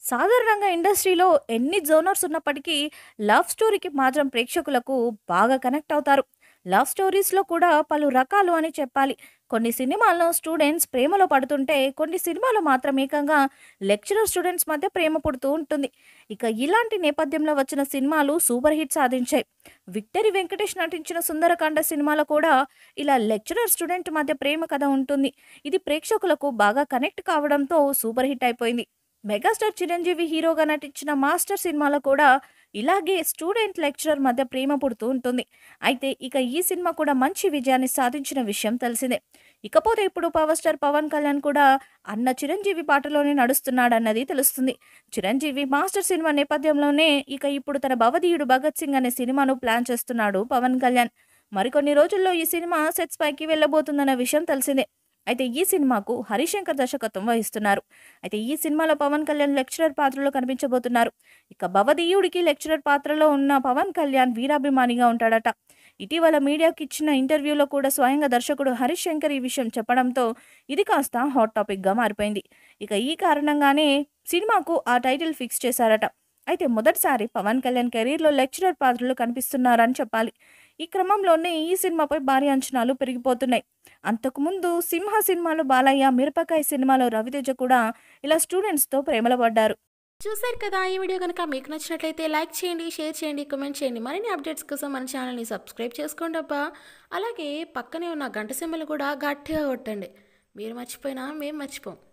సాధారణంగా ఇండస్ట్రీలో ఎన్ని జోనర్స్ ఉన్నప్పటికీ లవ్ స్టోరీకి మాత్రం ప్రేక్షకులకు బాగా కనెక్ట్ అవుతారు లవ్ స్టోరీస్లో కూడా పలు రకాలు అని చెప్పాలి కొన్ని సినిమాల్లో స్టూడెంట్స్ ప్రేమలో పడుతుంటే కొన్ని సినిమాలు మాత్రం ఏకంగా లెక్చరర్ స్టూడెంట్స్ మధ్య ప్రేమ పుడుతూ ఉంటుంది ఇక ఇలాంటి నేపథ్యంలో వచ్చిన సినిమాలు సూపర్ హిట్ సాధించాయి విక్టరీ వెంకటేష్ నటించిన సుందరకాండ సినిమాలో కూడా ఇలా లెక్చరర్ స్టూడెంట్ మధ్య ప్రేమ కథ ఉంటుంది ఇది ప్రేక్షకులకు బాగా కనెక్ట్ కావడంతో సూపర్ హిట్ అయిపోయింది మెగాస్టార్ చిరంజీవి హీరోగా నటించిన మాస్టర్ సినిమాలో కూడా ఇలాగే స్టూడెంట్ లెక్చరర్ మధ్య ప్రేమ పుడుతూ ఉంటుంది అయితే ఇక ఈ సినిమా కూడా మంచి విజయాన్ని సాధించిన విషయం తెలిసిందే ఇకపోతే ఇప్పుడు పవర్ స్టార్ పవన్ కళ్యాణ్ కూడా అన్న చిరంజీవి పాటలోనే నడుస్తున్నాడన్నది తెలుస్తుంది చిరంజీవి మాస్టర్ సినిమా నేపథ్యంలోనే ఇక ఇప్పుడు తన భవదీయుడు భగత్ సింగ్ అనే సినిమాను ప్లాన్ చేస్తున్నాడు పవన్ కళ్యాణ్ మరికొన్ని రోజుల్లో ఈ సినిమా సెట్స్ పైకి వెళ్ళబోతుందన్న విషయం తెలిసిందే అయితే ఈ సినిమాకు హరిశంకర్ దర్శకత్వం వహిస్తున్నారు అయితే ఈ సినిమాలో పవన్ కళ్యాణ్ లెక్చరర్ పాత్రలో కనిపించబోతున్నారు ఇక భవదీయుడికి లెక్చరర్ పాత్రలో ఉన్న పవన్ కళ్యాణ్ వీరాభిమానిగా ఉంటాడట ఇటీవల మీడియాకి ఇచ్చిన ఇంటర్వ్యూలో కూడా స్వయంగా దర్శకుడు హరీష్ శంకర్ ఈ విషయం చెప్పడంతో ఇది కాస్త హాట్ టాపిక్గా మారిపోయింది ఇక ఈ కారణంగానే సినిమాకు ఆ టైటిల్ ఫిక్స్ చేశారట అయితే మొదటిసారి పవన్ కళ్యాణ్ కెరీర్లో లెక్చరర్ పాత్రలు కనిపిస్తున్నారని చెప్పాలి ఈ క్రమంలోనే ఈ సినిమాపై భారీ అంచనాలు పెరిగిపోతున్నాయి అంతకుముందు సింహ సినిమాలో బాలయ్య మిరపకాయ సినిమాలో రవితేజ కూడా ఇలా స్టూడెంట్స్తో ప్రేమలో పడ్డారు చూశారు కదా ఈ వీడియో కనుక మీకు నచ్చినట్లయితే లైక్ చేయండి షేర్ చేయండి కామెంట్ చేయండి మరిన్ని అప్డేట్స్ కోసం మన ఛానల్ని సబ్స్క్రైబ్ చేసుకోండి అబ్బా అలాగే పక్కనే ఉన్న గంట సింబల్ కూడా గట్టిగా కొట్టండి మీరు మర్చిపోయినా మేము మర్చిపోం